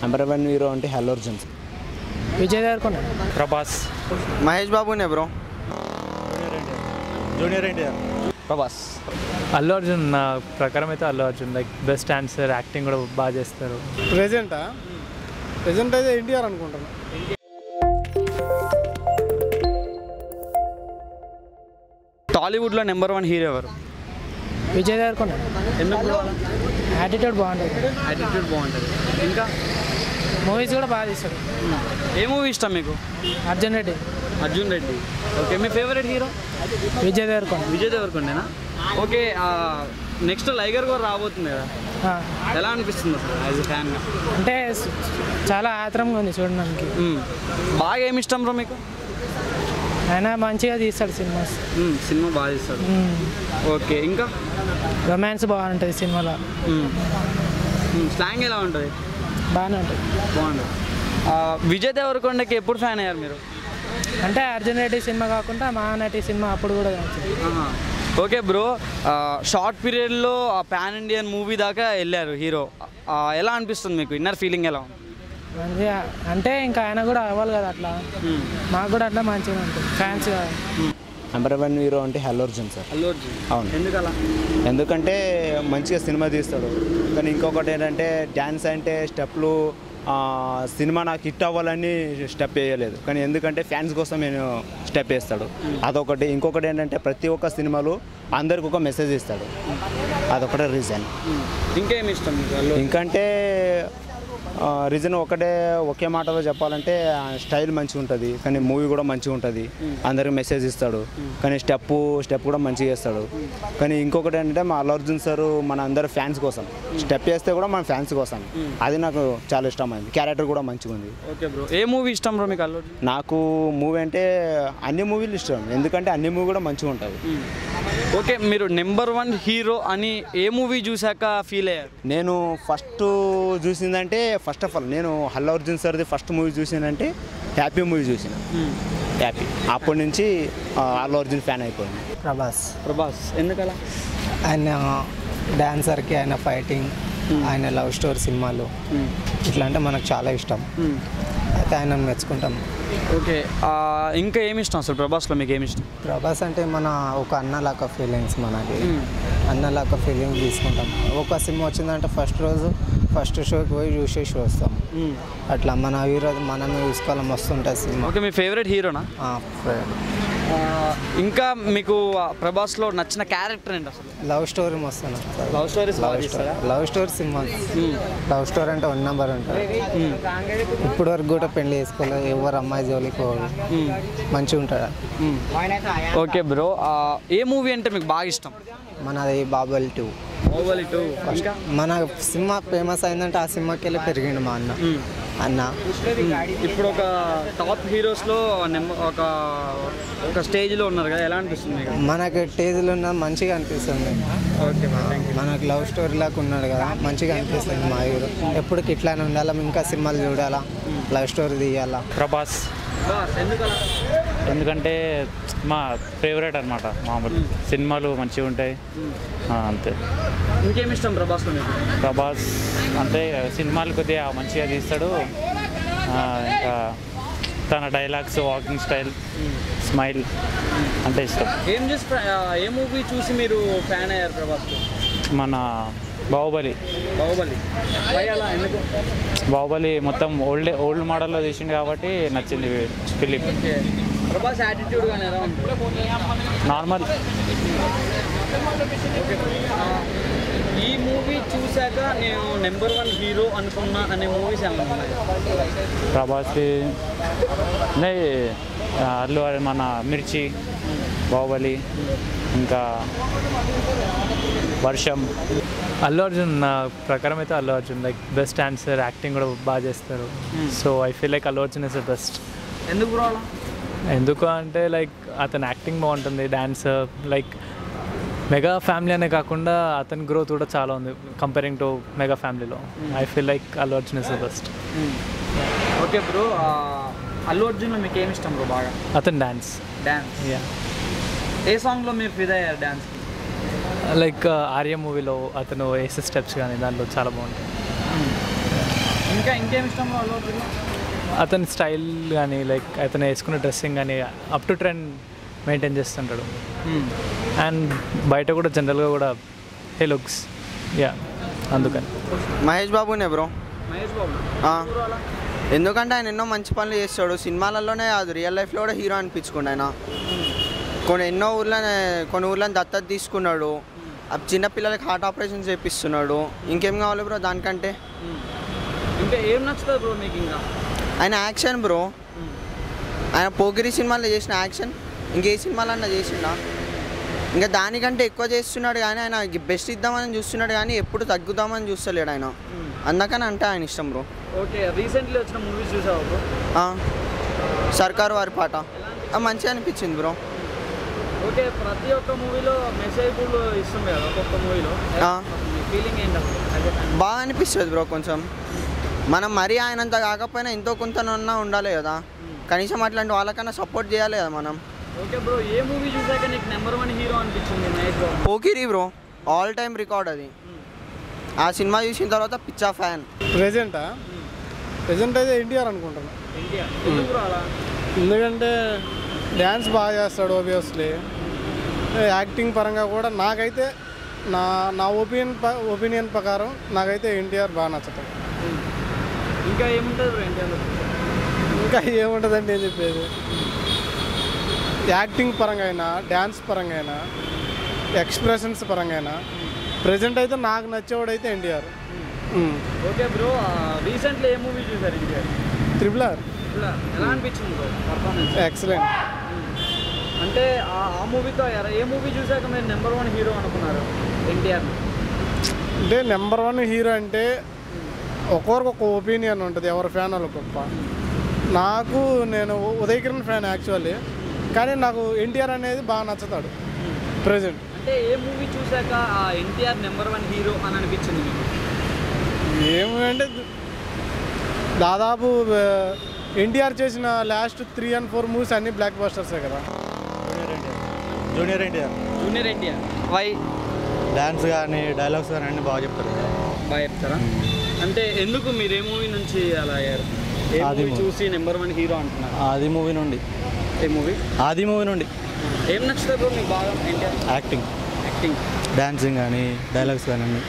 Number one hero అంటే హెల్ అర్జున్ విజయ్ దేవరకొండ ప్రభాస్ మహేష్ బాబునే bro junior NTR Prabhas Allu Arjun నా ప్రకారం అయితే Allu Arjun like best answer acting కూడా బాగా చేస్తారు ప్రెజెంటా ప్రెజెంట్ అయితే ఎన్టీఆర్ అనుకుంటాను టాలీవుడ్లో నెంబర్ వన్ హీరో ఎవరు విజయ్ దేవరకొండ ఎందుకు యాటిట్యూడ్ బాగుంటుంది యాటిట్యూడ్ బాగుంటుంది ఇంకా మూవీస్ కూడా బాగా తీస్తాడు ఏ మూవీ ఇష్టం మీకు అర్జున్ రెడ్డి అర్జున్ రెడ్డి ఓకే మీ ఫేవరెట్ హీరో విజయ్ దేవరకొండ విజయ్ దేవరకొండేనా ఓకే నెక్స్ట్ లైగర్ కూడా రాబోతుంది కదా ఆ, ఎలా అనిపిస్తుంది అసలు యాజ్ ఎ ఫ్యాన్గా అంటే స్- చాలా ఆత్రంగా ఉంది చూడడానికి బాగా ఏమి ఇష్టం బ్రో మీకు ఆయన మంచిగా తీస్తాడు సినిమాస్ మ్మ్, సినిమా బాగా చేస్తారు ఓకే ఇంకా రొమాన్స్ బాగుంటుంది సినిమాలో స్లాంగ్ ఎలా ఉంటుంది బాగానే ఉంటుంది బాగుంటుంది ఆ, విజయ్ దేవరకొండకి ఎప్పుడు ఫ్యాన్ అయ్యారు మీరు అంటే అర్జున్ రెడ్డి సినిమా కాకుండా మహానటి సినిమా అప్పుడు కూడా నచ్చింది ఆహా. ఓకే బ్రో షార్ట్ పీరియడ్లో ఆ పాన్ ఇండియన్ మూవీ దాకా వెళ్ళారు హీరో ఆ, ఎలా అనిపిస్తుంది మీకు ఇన్నర్ ఫీలింగ్ ఎలా ఉంది మంచిగా అంటే ఇంకా ఆయన కూడా అవ్వాలి కదా అట్లా మాకు కూడా అట్లా మంచిగా ఉంటుంది ఫ్యాన్స్ కదా నెంబర్ వన్ హీరో అంటే హెల్ అర్జున్ సార్ అల్లు అర్జున్ అవును ఎందుకు అలా ఎందుకంటే మంచిగా సినిమా తీస్తాడు కానీ ఇంకొకటి ఏంటంటే డ్యాన్స్ అంటే స్టెప్లు ఆ, సినిమా నాకు హిట్ అవ్వాలని స్టెప్ వేయలేదు కానీ ఎందుకంటే ఫ్యాన్స్ కోసం నేను స్టెప్ వేస్తాడు అదొకటి ఇంకొకటి ఏంటంటే ప్రతి ఒక్క సినిమాలో అందరికి ఒక మెసేజ్ ఇస్తాడు అదొకటే రీజన్ ఇంకేమి ఇష్టం మీకు అల్లు ఇంకంటే రీజన్ ఒకటే ఒకే మాటలో చెప్పాలంటే స్టైల్ మంచిగా ఉంటుంది కానీ మూవీ కూడా మంచిగా ఉంటుంది అందరికి మెసేజ్ ఇస్తాడు కానీ స్టెప్ స్టెప్ కూడా మంచిగా చేస్తాడు కానీ ఇంకొకటి ఏంటంటే మా అల్లు అర్జున్ సార్ మన అందరు ఫ్యాన్స్ కోసం స్టెప్ వేస్తే కూడా మన ఫ్యాన్స్ కోసం అది నాకు చాలా ఇష్టమైంది క్యారెక్టర్ కూడా మంచిగా ఉంది ఓకే బ్రో ఏ మూవీ ఇష్టం బ్రో మీకు అల్లు అర్జున్ నాకు మూవీ అంటే అన్ని మూవీలు ఇష్టం ఎందుకంటే అన్ని మూవీ కూడా మంచిగా ఉంటుంది ఓకే మీరు నెంబర్ వన్ హీరో అని ఏ మూవీ చూసాక ఫీల్ అయ్యారు నేను ఫస్ట్ చూసిందంటే ఫస్ట్ ఆఫ్ ఆల్ నేను అల్లు అర్జున్ సార్ది ఫస్ట్ మూవీ చూసిందంటే హ్యాపీ మూవీ చూసిన హ్యాపీ అప్పటి నుంచి ఆ, అల్లు అర్జున్ ఫ్యాన్ అయిపోయింది ప్రభాస్ ప్రభాస్ ఎందుకలా ఆయన డాన్సర్కి ఆయన ఫైటింగ్ ఆయన లవ్ స్టోరీ సినిమాలు ఇట్లా అంటే మనకు చాలా ఇష్టం అయితే ఆయన మెచ్చుకుంటాం ఓకే ఇంకా ఏమి ఇష్టం అసలు ప్రభాస్లో మీకు ఏమి ఇష్టం ప్రభాస్ అంటే మన ఒక అన్నలాగా ఫీలింగ్స్ మనకి అన్నలాగా ఫీలింగ్ తీసుకుంటాం ఒక సినిమా వచ్చిందంటే ఫస్ట్ రోజు ఫస్ట్ షోకి పోయి చూసేసి వస్తాం అట్లా మన హీరో మనమే చూసుకోవాలి మస్తు ఉంటుంది సినిమా ఓకే మీ ఫేవరెట్ హీరోనా ఆ, ఫ- ఇంకా మీకు ఆ ప్రభాస్లో నచ్చిన క్యారెక్టర్ ఏంటి అసలు లవ్ స్టోరీ మస్తు నచ్చుతుంది. Love stories love story love story సినిమా లవ్ స్టోరీ అంటే వన్ నెంబర్ ఉంటుంది ఇప్పటి వరకు కూడా పెళ్లి చేసుకోలేదు ఎవరు అమ్మాయి జోలికి పోదు మంచిగా ఉంటాడు ఓకే బ్రో ఏ మూవీ అంటే మీకు బాగా ఇష్టం మనది బాబల్ టూ బాహుబలి టూ ఇంకా మన సినిమా ఫేమస్ అయిందంటే ఆ సినిమాకి వెళ్ళి పెరిగిండు మా అన్న అన్న ఇప్పుడు ఒక టాప్ హీరోస్లో నెంబర్ ఒక ఒక స్టేజ్లో ఉన్నారు కదా ఎలా అనిపిస్తుంది మీకు మనకి టేజ్లో ఉన్న మంచిగా అనిపిస్తుంది ఓకే మనకు లవ్ స్టోరీ లాగా ఉన్నాడు కదా మంచిగా అనిపిస్తుంది మా హీరో ఎప్పటికి ఇట్లానే ఉండాలా ఇంకా సినిమాలు చూడాలా లవ్ స్టోరీ తీయాలా ప్రభాస్ ఎందుకలా ఎందుకంటే మా ఫేవరెట్ అనమాట మామూలు సినిమాలు మంచిగా ఉంటాయి ఆ, అంతే ఇంకేమి ఇష్టం ప్రభాస్లో మీకు ప్రభాస్ అంటే సినిమాలు కొద్దిగా మంచిగా తీస్తాడు ఆ, ఇంకా తన డైలాగ్స్ వాకింగ్ స్టైల్ స్మైల్ అంటే ఇష్టం ఏం చేసి ప్ర- ఆ, ఏ మూవీ చూసి మీరు ఫ్యాన్ అయ్యారు ప్రభాస్ మన బాహుబలి బాహుబలి వై అలా ఎందుకు బాహుబలి మొత్తం ఓల్డ్ ఓల్డ్ మోడల్లో తీసిండు కాబట్టి నచ్చింది ఫిలిం ఓకే ప్రభాస్ యాటిట్యూడ్ కానీ ఎలా ఉంది నార్మల్ ఆ, ఈ మూవీ చూశాక నేను నెంబర్ వన్ హీరో అనుకున్నా అనే మూవీస్ ఏమన్నా ఉన్నాయి ప్రభాస్కి ఉన్నాయి ఆ, అల్లు అర్జున్ మన మిర్చి బాహుబలి ఇంకా వర్షం అల్లు అర్జున్ నా ప్రకారం అయితే Allu Arjun like best answer acting కూడా బాగా చేస్తారు so I feel like Allu Arjun is the best ఎందుకు బ్రో అలా ఎందుకు అంటే లైక్ అతని యాక్టింగ్ బాగుంటుంది డాన్స్ లైక్ మెగా ఫ్యామిలీ అనే కాకుండా అతని గ్రోత్ కూడా చాలా ఉంది కంపేరింగ్ టు మెగా ఫ్యామిలీలో I feel like Allu Arjun is the best okay bro Allu అర్జున్లో మీకు ఏమి ఇష్టం బ్రో బాగా అతని డాన్స్ డ్యాన్స్ యా ఏ సాంగ్లో మీరు ఫిదా అయ్యారు డ్యాన్స్ లైక్ ఆర్య మూవీలో అతను వేసే స్టెప్స్ కానీ దాంట్లో చాలా బాగుంటుంది ఇంకా ఇంకేం ఇష్టం బ్రో అల్లు అర్జున్లో అతని స్టైల్ కానీ లైక్ అతను వేసుకున్న డ్రెస్సింగ్ కానీ అప్ టు ట్రెండ్ మెయింటైన్ చేస్తుంటాడు అండ్ బయట కూడా జనరల్గా కూడా హే లుక్స్ యా అందుకని మహేష్ బాబునే బ్రో మహేష్ బాబు ఆ. ఎందుకంటే ఆయన ఎన్నో మంచి పనులు చేస్తాడు సినిమాలలోనే అది రియల్ లైఫ్లో కూడా హీరో అనిపించుకోండి ఆయన కొన్ని ఎన్నో ఊర్లోనే కొన్ని ఊర్లను దత్తత తీసుకున్నాడు ఆ చిన్న పిల్లలకి హార్ట్ ఆపరేషన్ చేపిస్తున్నాడు ఇంకేం కావాలి బ్రో దానికంటే ఇంకా ఏం నచ్చుతుంది బ్రో మీకు ఇంకా ఆయన యాక్షన్ బ్రో ఆయన పోగిరి సినిమాలో చేసిన యాక్షన్ ఇంకే సినిమాలన్నా చేసిండా ఇంకా దానికంటే ఎక్కువ చేస్తున్నాడు కానీ ఆయన బెస్ట్ ఇద్దామని చూస్తున్నాడు కానీ ఎప్పుడు తగ్గుదామని చూస్తలేడు ఆయన అందుకని అంటే ఆయన ఇష్టం బ్రో ఓకే రీసెంట్లీ వచ్చిన మూవీస్ చూసావా బ్రో ఆ, సర్కారు వారి పాట ఆ, మంచిగా అనిపించింది బ్రో ఓకే ప్రతి ఒక్క మూవీలో మెసేజ్ కూడా ఇస్తుంది కదా ఒక్కొక్క మూవీలో ఆ. మీ ఫీలింగ్ ఏంటప్పుడు అదే బాగా అనిపిస్తుంది బ్రో కొంచెం మనం మరీ ఆయనంత కాకపోయినా ఎంతో కొంతనన్నా ఉండాలి కదా కనీసం అట్లాంటి వాళ్ళకన్నా సపోర్ట్ చేయాలి కదా మనం ఓకే బ్రో ఏ మూవీ చూసాక నీకు నెంబర్ వన్ హీరో అనిపించింది Mahesh Babu Pokiri bro all time record అది ఆ సినిమా చూసిన తర్వాత పిచ్చా ఫ్యాన్ ప్రెజెంటా ప్రెజెంట్ అయితే ఎన్టీఆర్ అనుకుంటాను ఎన్టీఆర్ ఎందుకు బ్రో అలా ఎందుకంటే డ్యాన్స్ బాగా చేస్తాడు ఓబియస్లీ యాక్టింగ్ పరంగా కూడా నాకైతే నా నా ఒపీనియన్ ఒపీనియన్ ప్రకారం నాకైతే ఎన్టీఆర్ బాగా నచ్చుతాడు ఇంకా ఏముంటుంది బ్రో ఎన్టీఆర్లో ఇంకా ఏముంటుందండి ఏం చెప్పేది యాక్టింగ్ పరంగా అయినా డ్యాన్స్ పరంగా అయినా ఎక్స్ప్రెషన్స్ పరంగా అయినా ప్రజెంట్ అయితే నాకు నచ్చేవాడైతే ఎన్టీఆర్ ఓకే బ్రో రీసెంట్లీ ఏ మూవీ చూసారు ఎన్టీఆర్ త్రిబుల్ ఆర్ ఇలా ఎలా అనిపించింది బ్రో పర్ఫార్మెన్స్ ఎక్సలెంట్ అంటే ఆ ఆ మూవీతో ఏ మూవీ చూసాక మీరు నెంబర్ వన్ హీరో అనుకున్నారు ఎన్టీఆర్ అంటే నెంబర్ వన్ హీరో అంటే ఒక్కొరికి ఒక ఒపీనియన్ ఉంటుంది ఎవరి ఫ్యాన్ వాళ్ళ గొప్ప నాకు నేను ఉదయ్ కిరణ్ ఫ్యాన్ యాక్చువల్లీ కానీ నాకు ఎన్టీఆర్ అనేది బాగా నచ్చుతాడు ప్రజెంట్ అంటే ఏ మూవీ చూసాక ఆ ఎన్టీఆర్ నెంబర్ వన్ హీరో అని అనిపించింది మీకు ఏమంటే దాదాపు ఎన్టీఆర్ చేసిన last three and four movies అన్ని బ్లాక్ బస్టర్సే కదా జూనియర్ ఎన్టీఆర్ జూనియర్ ఎన్టీఆర్ వై డాన్స్ కానీ డైలాగ్స్ కానీ అన్ని బాగా చెప్తారు బాగా చెప్తారా అంటే ఎందుకు మీరు ఏ మూవీ నుంచి అలా అయ్యారు ఏ ఆది మూవీ movie. చూసి నెంబర్ వన్ హీరో అంటున్నారు ఆది మూవీ నుండి ఏ మూవీ ఆది మూవీ నుండి ఏం నచ్చుతుంది బ్రో మీకు బాగా ఎన్టీఆర్ యాక్టింగ్ యాక్టింగ్ డాన్సింగ్ కానీ డైలాగ్స్ కానీ అన్ని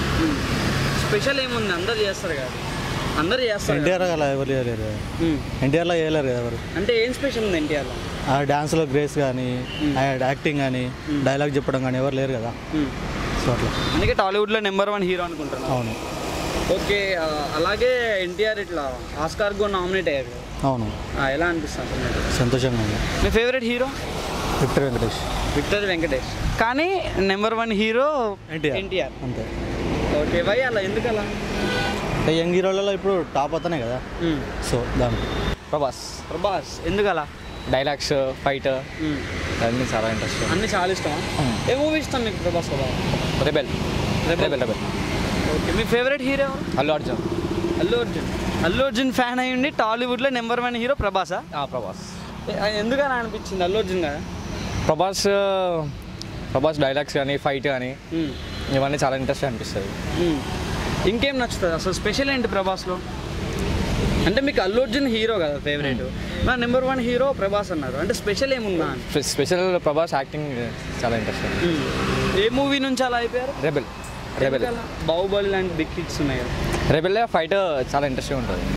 స్పెషల్ ఏముంది అందరు చేస్తారు కదా అందరు చేస్తారు ఎన్టీఆర్ కదా. అలా ఎవరు చేయలేరు కదా మ్మ్. ఎన్టీఆర్లో చేయలేరు కదా ఎవరు అంటే ఏం స్పెషల్ ఉంది ఎన్టీఆర్లో ఆ డాన్స్లో గ్రేస్ కానీ ఆ యాక్టింగ్ కానీ డైలాగ్ చెప్పడం కానీ ఎవరు లేరు కదా సో అట్లా అందుకే టాలీవుడ్లో నెంబర్ వన్ హీరో అనుకుంటున్నాను అవును ఓకే ఆ, అలాగే ఎన్టీఆర్ ఇట్లా ఆస్కార్ కూడా నామినేట్ అయ్యారు కదా. అవును ఆ, ఎలా అనిపిస్తుంది మీకు? సంతోషంగా ఉంది మీ favourite hero Victor Venkatesh Victor Venkatesh కానీ number one hero NTR NTR అంతే ఓకే వై అలా ఎందుకు అలా అంటే యంగ్ హీరోలలో ఇప్పుడు టాప్ అతనే కదా సో దానికి ప్రభాస్ ప్రభాస్ ఎందుకు అలా డైలాగ్స్ ఫైట్ అన్నీ చాలా ఇంట్రెస్ట్ అన్ని చాలా ఇష్టమా ఏ మూవీ ఇష్టం మీకు ప్రభాస్ కదా రెబెల్ రెబెల్ రెబెల్ ఓకే మీ ఫేవరెట్ హీరో ఎవరు అల్లు అర్జున్ అల్లు అర్జున్ అల్లు అర్జున్ ఫ్యాన్ అయ్యి ఉండి టాలీవుడ్లో నెంబర్ వన్ హీరో ప్రభాసా ఆ, ప్రభాస్ ఏ- ఎందుకు అలా అనిపించింది అల్లు అర్జున్ కదా ప్రభాస్ ప్రభాస్ డైలాగ్స్ కానీ ఫైట్ కానీ మ్మ్. ఇవన్నీ చాలా ఇంట్రెస్ట్ అనిపిస్తుంది మ్మ్. ఇంకేం నచ్చుతుంది అసలు స్పెషల్ ఏంటి ప్రభాస్లో అంటే మీకు అల్లు అర్జున్ హీరో కదా ఫేవరెట్ నా నెంబర్ వన్ హీరో ప్రభాస్ అన్నారు అంటే స్పెషల్ ఏముందా అని స్పెషల్ ప్రభాస్ యాక్టింగ్ చాలా ఇంట్రెస్ట్ మ్మ్. ఏ మూవీ నుంచి అలా అయిపోయారు రెబెల్ రెబెల్ ఎందుకలా? బాహుబలి లాంటి బిగ్ హిట్స్ ఉన్నాయి కదా రెబెల్ ఫైట్ చాలా ఇంట్రెస్టింగ్ ఉంటుంది